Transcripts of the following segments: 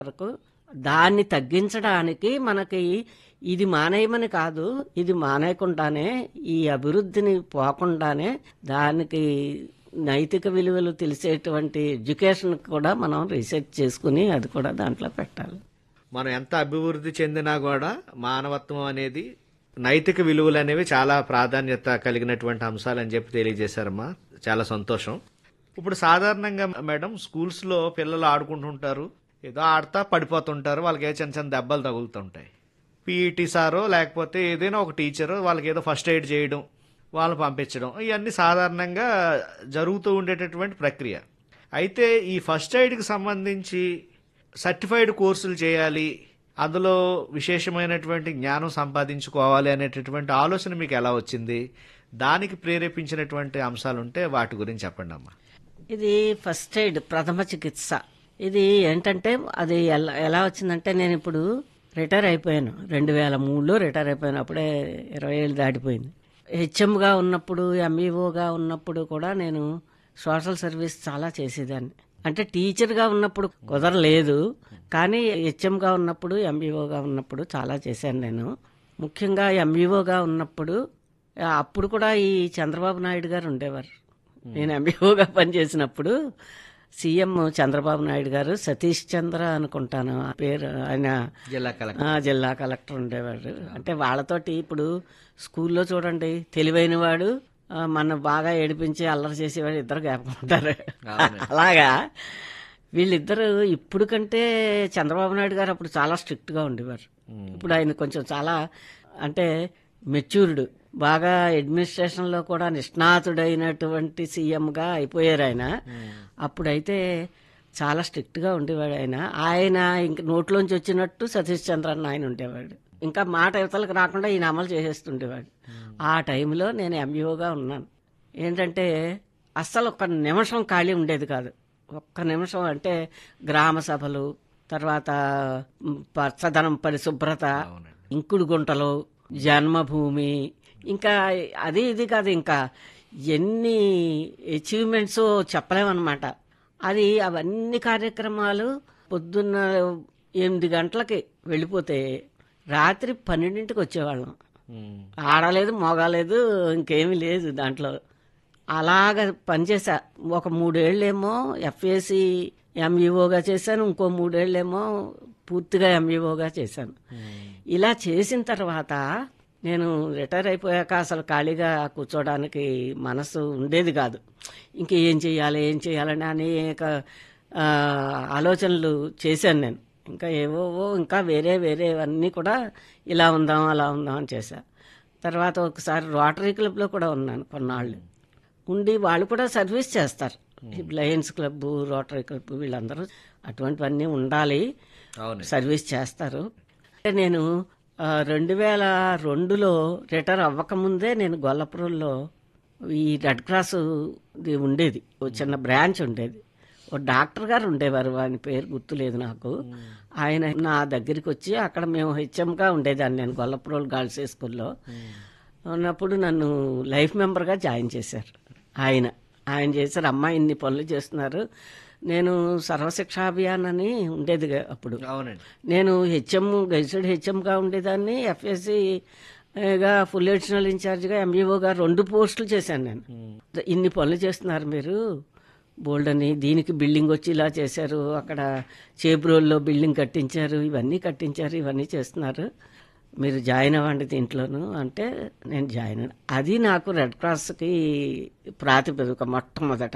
వరకు దాన్ని తగ్గించడానికి మనకి ఇది మానేయమని కాదు ఇది మానేయకుండానే ఈ అభివృద్ధిని పోకుండానే దానికి నైతిక విలువలు తెలిసేటువంటి ఎడ్యుకేషన్ కూడా మనం రీసెర్చ్ చేసుకుని అది కూడా దాంట్లో పెట్టాలి మనం ఎంత అభివృద్ధి చెందినా కూడా మానవత్వం అనేది నైతిక విలువలు అనేవి చాలా ప్రాధాన్యత కలిగినటువంటి అంశాలు అని చెప్పి తెలియజేశారమ్మా చాలా సంతోషం ఇప్పుడు సాధారణంగా మేడం స్కూల్స్ లో పిల్లలు ఆడుకుంటుంటారు ఏదో ఆడుతా పడిపోతుంటారు వాళ్ళకి ఏ చిన్న చిన్న దెబ్బలు తగులుతుంటాయి పీఈటీ సారో లేకపోతే ఏదైనా ఒక టీచరు వాళ్ళకి ఏదో ఫస్ట్ ఎయిడ్ చేయడం వాళ్ళని పంపించడం ఇవన్నీ సాధారణంగా జరుగుతూ ఉండేటటువంటి ప్రక్రియ అయితే ఈ ఫస్ట్ ఎయిడ్కి సంబంధించి సర్టిఫైడ్ కోర్సులు చేయాలి అందులో విశేషమైనటువంటి జ్ఞానం సంపాదించుకోవాలి అనేటటువంటి ఆలోచన మీకు ఎలా వచ్చింది దానికి ప్రేరేపించినటువంటి అంశాలు ఉంటే వాటి గురించి చెప్పండి అమ్మా ఇది ఫస్ట్ ఎయిడ్ ప్రథమ చికిత్స ఇది ఏంటంటే అది ఎలా ఎలా వచ్చిందంటే నేను ఇప్పుడు రిటైర్ అయిపోయాను రెండు వేల మూడులో రిటైర్ అయిపోయాను అప్పుడే ఇరవై ఏళ్ళు దాటిపోయింది హెచ్ఎంగా ఉన్నప్పుడు ఎంఈఓగా ఉన్నప్పుడు కూడా నేను సోషల్ సర్వీస్ చాలా చేసేదాన్ని అంటే టీచర్గా ఉన్నప్పుడు కుదరలేదు కానీ హెచ్ఎంగా ఉన్నప్పుడు ఎంఈఓగా ఉన్నప్పుడు చాలా చేశాను నేను ముఖ్యంగా ఎంఈఓగా ఉన్నప్పుడు ఆ, అప్పుడు కూడా ఈ చంద్రబాబు నాయుడు గారు ఉండేవారు నేను ఎంబీఓగా పనిచేసినప్పుడు సీఎం చంద్రబాబు నాయుడు గారు సతీష్ చంద్ర అనుకుంటాను ఆ పేరు ఆయన జిల్లా కలెక్టర్ ఆ, జిల్లా కలెక్టర్ ఉండేవాడు అంటే వాళ్ళతోటి ఇప్పుడు స్కూల్లో చూడండి తెలివైన వాడు ఆ, మన బాగా ఏడిపించి అల్లరి చేసేవాడు ఇద్దరు జ్ఞాపకం ఉంటారు అలాగా వీళ్ళిద్దరు ఇప్పుడు కంటే చంద్రబాబు నాయుడు గారు అప్పుడు చాలా స్ట్రిక్ట్ గా ఉండేవారు ఇప్పుడు ఆయన కొంచెం చాలా అంటే మెచ్యూర్డ్ బాగా అడ్మినిస్ట్రేషన్ లో కూడా నిష్ణాతుడైనటువంటి సీఎం గా అయిపోయారు ఆయన అప్పుడైతే చాలా స్ట్రిక్ట్ గా ఉండేవాడు ఆయన ఆయన ఇంక నోట్లోంచి వచ్చినట్టు సతీష్ చంద్ర అన్న ఆయన ఉండేవాడు ఇంకా మాట యువతలకు రాకుండా ఈయన అమలు చేసేస్తుండేవాడు ఆ టైంలో నేను ఎంఈఓగా ఉన్నాను ఏంటంటే అస్సలు ఒక్క నిమిషం ఖాళీ ఉండేది కాదు ఒక్క నిమిషం అంటే గ్రామ సభలు తర్వాత మ్, పచ్చదనం పరిశుభ్రత ఇంకుడు గుంటలు జన్మభూమి ఇంకా అది ఇది కాదు ఇంకా ఎన్ని అచీవ్మెంట్స్ చెప్పలేమన్నమాట అది అవన్నీ కార్యక్రమాలు పొద్దున్న ఎనిమిది గంటలకి వెళ్ళిపోతే రాత్రి పన్నెండింటికి వచ్చేవాళ్ళం ఆడలేదు మోగాలేదు ఇంకేమీ లేదు దాంట్లో అలాగ పనిచేసా ఒక మూడేళ్ళేమో ఎఫ్ఏసి ఎంఈఓగా చేశాను ఇంకో మూడేళ్ళేమో పూర్తిగా ఎంఈఓగా చేశాను ఇలా చేసిన తర్వాత నేను రిటైర్ అయిపోయాక అసలు ఖాళీగా కూర్చోడానికి మనసు ఉండేది కాదు ఇంక ఏం చేయాలి ఏం చేయాలని అనేక ఆ, ఆలోచనలు చేశాను నేను ఇంకా ఏవోవో ఇంకా వేరే వేరేవన్నీ కూడా ఇలా ఉందాం అలా ఉందాం అని చేశా తర్వాత ఒకసారి రోటరీ క్లబ్లో కూడా ఉన్నాను కొన్నాళ్ళు ఉండి వాళ్ళు కూడా సర్వీస్ చేస్తారు ఈ లయన్స్ క్లబ్ రోటరీ క్లబ్ వీళ్ళందరూ అటువంటివన్నీ ఉండాలి అవును సర్వీస్ చేస్తారు అంటే నేను ఆ, రెండు వేల రెండులో రిటైర్ అవ్వకముందే నేను గొల్లపురంలో ఈ రెడ్ క్రాస్ ఇది ఉండేది ఓ చిన్న బ్రాంచ్ ఉండేది ఓ డాక్టర్ గారు ఉండేవారు ఆయన పేరు గుర్తులేదు నాకు ఆయన నా దగ్గరికి వచ్చి అక్కడ మేము హెచ్ఎంగా ఉండేదాన్ని నేను గొల్లపురం గర్ల్స్ హై స్కూల్లో ఉన్నప్పుడు నన్ను లైఫ్ మెంబర్గా జాయిన్ చేశారు ఆయన ఆయన చేశారు అమ్మాయి ఇన్ని పనులు చేస్తున్నారు నేను సర్వశిక్ష అభియాన్ అని ఉండేది గా- అప్పుడు అవునండి నేను హెచ్ఎం గైసెడ్ హెచ్ఎంగా ఉండేదాన్ని ఎఫ్ఎస్సి గా ఫుల్ అడిషనల్ ఇన్ఛార్జ్గా ఎంఈఓగా రెండు పోస్టులు చేశాను నేను ఇన్ని పనులు చేస్తున్నారు మీరు బోల్డ్ అని దీనికి బిల్డింగ్ వచ్చి ఇలా చేశారు అక్కడ చేబ్రోల్లో బిల్డింగ్ కట్టించారు ఇవన్నీ కట్టించారు ఇవన్నీ చేస్తున్నారు మీరు జాయిన్ అవ్వండి దీంట్లోను అంటే నేను జాయిన్ అయ్యాను. అది నాకు రెడ్ క్రాస్కి ప్రాతిపదిక మొట్టమొదట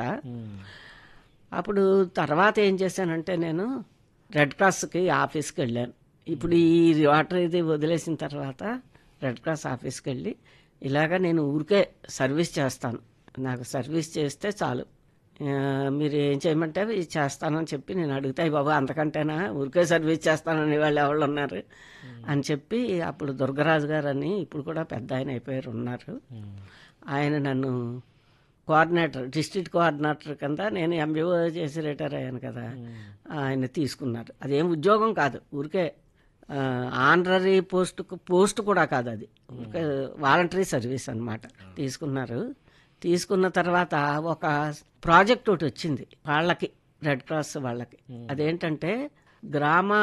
అప్పుడు తర్వాత ఏం చేశానంటే నేను రెడ్ క్రాస్కి ఆఫీస్కి వెళ్ళాను ఇప్పుడు ఈ వాటర్ ఇది వదిలేసిన తర్వాత రెడ్ క్రాస్ ఆఫీస్కి వెళ్ళి ఇలాగ నేను ఊరికే సర్వీస్ చేస్తాను నాకు సర్వీస్ చేస్తే చాలు ఆ, మీరు ఏం చేయమంటే అవి చేస్తానని చెప్పి నేను అడుగుతాయి బాబు అంతకంటేనా ఊరికే సర్వీస్ చేస్తానని వాళ్ళు ఎవరు ఉన్నారు అని చెప్పి అప్పుడు దుర్గరాజు గారు అని ఇప్పుడు కూడా పెద్ద ఆయన అయిపోయారు ఉన్నారు ఆయన నన్ను కోఆర్డినేటర్ డిస్ట్రిక్ట్ కోఆర్డినేటర్ కింద నేను ఎంబీఓ చేసి రిటైర్ అయ్యాను కదా ఆయన తీసుకున్నారు అదేం ఉద్యోగం కాదు ఊరికే ఆనరీ పోస్ట్ పోస్ట్ కూడా కాదు అది ఊరికే వాలంటరీ సర్వీస్ అన్నమాట తీసుకున్నారు తీసుకున్న తర్వాత ఒక ప్రాజెక్ట్ ఒకటి వచ్చింది వాళ్ళకి రెడ్ క్రాస్ వాళ్ళకి అదేంటంటే గ్రామ